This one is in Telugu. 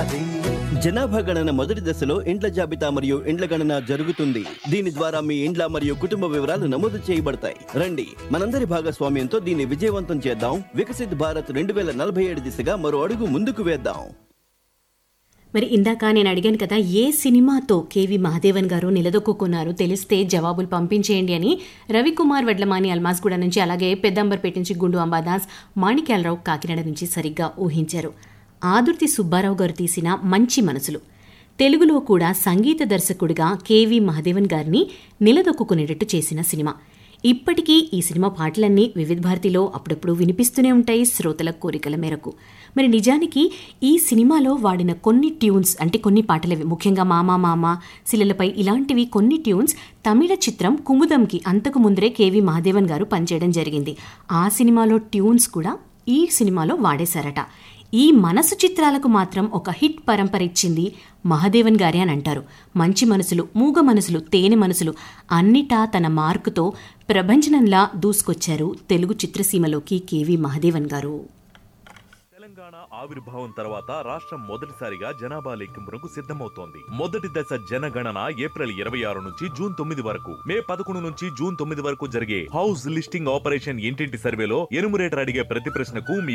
ఉన్నది జనాభా గణన మొదటి దశలో ఇండ్ల జాబితా మరియు ఇండ్ల గణన జరుగుతుంది దీని ద్వారా మీ ఇండ్ల మరియు కుటుంబ వివరాలు నమోదు చేయబడతాయి రండి మనందరి భాగస్వామ్యంతో దీన్ని విజయవంతం చేద్దాం వికసిత్ భారత్ రెండు వేల నలభై ఏడు దిశగా మరో అడుగు ముందుకు వేద్దాం మరి ఇందాక నేను అడిగాను కదా ఏ సినిమాతో కేవి మహాదేవన్ గారు నిలదొక్కున్నారు తెలిస్తే జవాబులు పంపించేయండి అని రవికుమార్ వడ్లమాని అల్మాస్గూడ నుంచి అలాగే పెద్దంబర్పేట నుంచి గుండు అంబాదాస్ మాణిక్యాలరావు కాకినాడ నుంచి సరిగ్గా ఊహించారు ఆదుర్తి సుబ్బారావు గారు తీసిన మంచి మనసులు తెలుగులో కూడా సంగీత దర్శకుడిగా కేవి మహాదేవన్ గారిని నిలదొక్కునేటట్టు చేసిన సినిమా ఇప్పటికీ ఈ సినిమా పాటలన్నీ వివిధ భారతిలో అప్పుడప్పుడు వినిపిస్తూనే ఉంటాయి శ్రోతల కోరికల మేరకు మరి నిజానికి ఈ సినిమాలో వాడిన కొన్ని ట్యూన్స్ అంటే కొన్ని పాటలవి ముఖ్యంగా మామా మామ శిలలపై ఇలాంటివి కొన్ని ట్యూన్స్ తమిళ చిత్రం కుముదంకి అంతకు ముందరే కేవి మహాదేవన్ గారు పనిచేయడం జరిగింది ఆ సినిమాలో ట్యూన్స్ కూడా ఈ సినిమాలో వాడేశారట ఈ మనసు చిత్రాలకు మాత్రం ఒక హిట్ పరంపర ఇచ్చింది మహాదేవన్ గారే అని అంటారు మంచి మనసులు మూగ మనసులు తేనె మనసులు అన్నిటా తన మార్కుతో ప్రభంజనంలా దూసుకొచ్చారు తెలుగు చిత్రసీమలోకి కేవి మహాదేవన్ గారు తెలంగాణ ఆవిర్భావం తర్వాత రాష్ట్రం మొదటిసారిగా జనాభా లెక్కింపునకు సిద్ధమవుతోంది మొదటి దశ జనగణన ఏప్రిల్ ఇరవై ఆరు నుంచి జూన్ తొమ్మిది వరకు మే పదకొండు నుంచి జూన్ తొమ్మిది వరకు జరిగే హౌస్ లిస్టింగ్ ఆపరేషన్ ఇంటింటి సర్వేలో ఎనుమరేటర్ అడిగే ప్రతి ప్రశ్నకు మీ